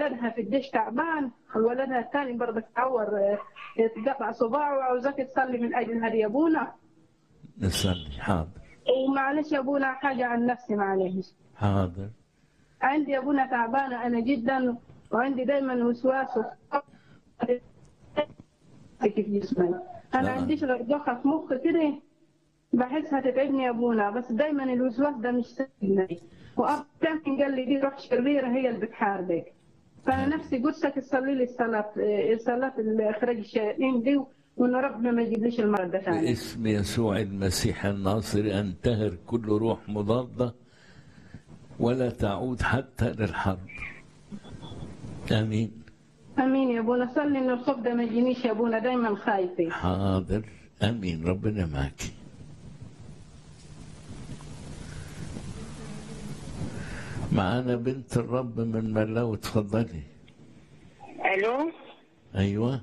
ولدها في الدش تعبان وولدها الثاني برضه تعور آه، اتقطع صباعه وعاوزاك تصلي من اجل هذه يا ابونا نصلي حاضر ومعلش يا ابونا حاجه عن نفسي معلش حاضر عندي يا ابونا تعبانه انا جدا وعندي دايما وسواس في جسمي انا آه. عنديش غير ضخه في مخي كده بحسها تتعبني يا ابونا بس دايما الوسواس ده مش سهل واب كان قال لي دي روح شريره هي اللي بتحاربك فانا نفسي قلتك تصلي لي الصلاه الصلاه اخراج الشياطين دي وان ربنا ما يجيبليش المرض ده ثاني باسم يسوع المسيح الناصر أنتهر كل روح مضادة ولا تعود حتى للحرب آمين امين يا ابونا صلي ان الخوف ده ما يجينيش يا ابونا دايما خايفه حاضر آمين ربنا معك معانا بنت الرب من ملاو اتفضلي الو ايوه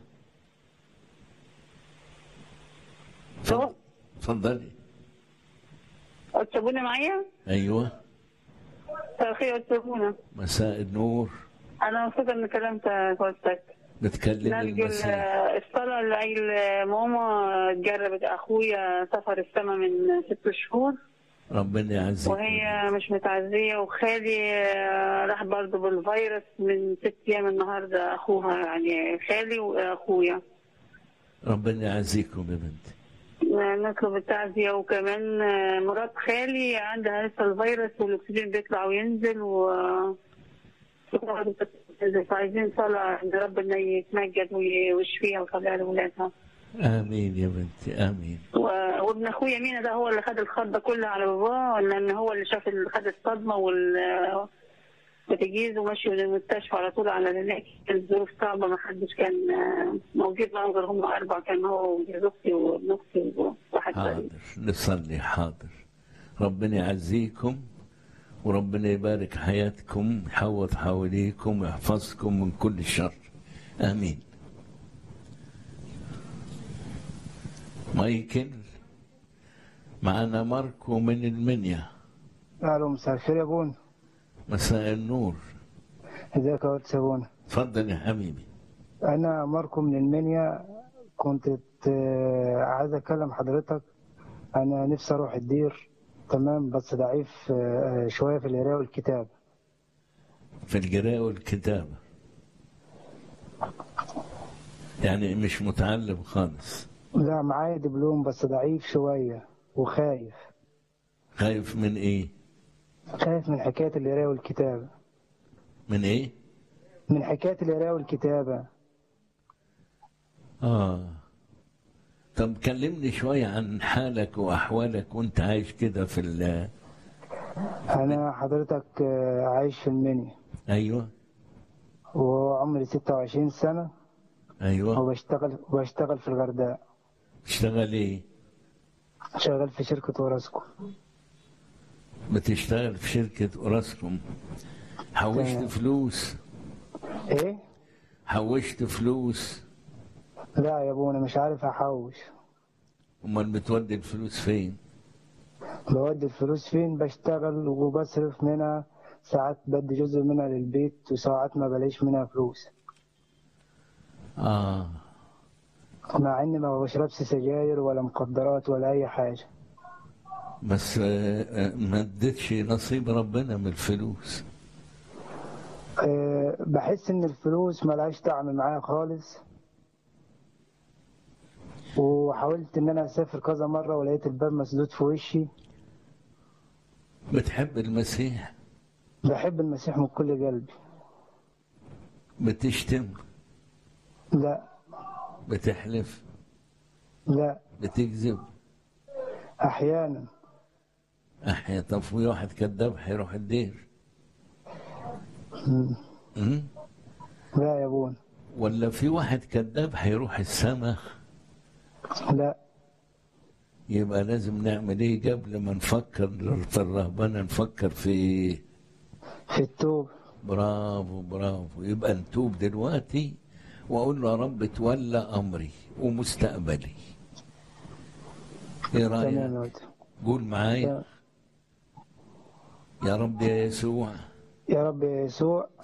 اتفضل- اتفضلي اكتبونا معايا ايوه مساء الخير اكتبونا مساء النور انا مبسوطه اني كلمت حضرتك بتكلم نرجو المسيح الصلاة لعيل ماما جربت أخويا سفر السما من ست شهور ربنا يعزك وهي مش متعزية وخالي آه، راح برضه بالفيروس من ست أيام النهاردة أخوها يعني خالي وأخويا ربنا يعزيكم يا بنتي نطلب التعزية وكمان آه، مرات خالي عندها لسه الفيروس والأكسجين بيطلع وينزل و عايزين صلاة إن ربنا يتمجد وي- ويشفيها ويخليها لأولادها امين يا بنتي امين و- وابن اخويا مينا ده هو اللي خد الخضه كلها على باباه لان هو اللي شاف اللي خد الصدمه وال بتجيز ومشي للمستشفى على طول على العلاج كانت الظروف صعبه ما حدش كان آه، موجود معاهم غير هم اربعه كان هو وجوز اختي وابن اختي وواحد حاضر غريب نصلي حاضر ربنا يعزيكم وربنا يبارك حياتكم يحوط حواليكم ويحفظكم من كل شر امين مايكل معنا ماركو من المنيا الو مساء الخير يا ابونا مساء النور ازيك يا ولد ابونا تفضل يا حبيبي انا ماركو من المنيا كنت ت- عايز اكلم حضرتك انا نفسي اروح الدير تمام بس ضعيف آه، شويه في القراءه والكتاب في القراءة والكتابة يعني مش متعلم خالص لا معايا دبلوم بس ضعيف شويه وخايف خايف من ايه خايف من حكايه القراءه والكتابه من ايه من حكايه القراءه والكتابه اه طب كلمني شوية عن حالك وأحوالك وأنت عايش كده في ال انا حضرتك آه، عايش في المنيا أيوه وعمري 26 سنه أيوه وبشتغل وبشتغل في الغردقه تشتغل إيه؟ شغال في شركه اوراسكو بتشتغل في شركة أوراسكوم حوشت تمام. فلوس ايه حوشت فلوس لا يا ابونا مش عارف احوش أمال بتودي الفلوس فين؟ بودي الفلوس فين بشتغل وبصرف منها ساعات بدي جزء منها للبيت وساعات ما بلاقيش منها فلوس آه مع اني ما بشربش سجاير ولا مخدرات ولا اي حاجه بس آه، آه، ما اديتش نصيب ربنا من الفلوس أه بحس ان الفلوس ملهاش طعم معايا خالص وحاولت ان انا اسافر كذا مره ولقيت الباب مسدود في وشي بتحب المسيح بحب المسيح من كل قلبي بتشتم لا بتحلف لا بتكذب احيانا أحيا طب في واحد كذاب هيروح الدير مم. أم؟ لا يا ابونا ولا في واحد كذاب هيروح السماء لا يبقى لازم نعمل ايه قبل ما نفكر في الرهبنه نفكر في ايه في التوب برافو برافو يبقى نتوب دلوقتي واقول له يا رب تولى امري ومستقبلي ايه تمام يا رايك ولد قول معايا تمام. يا رب يا يسوع يا رب يا يسوع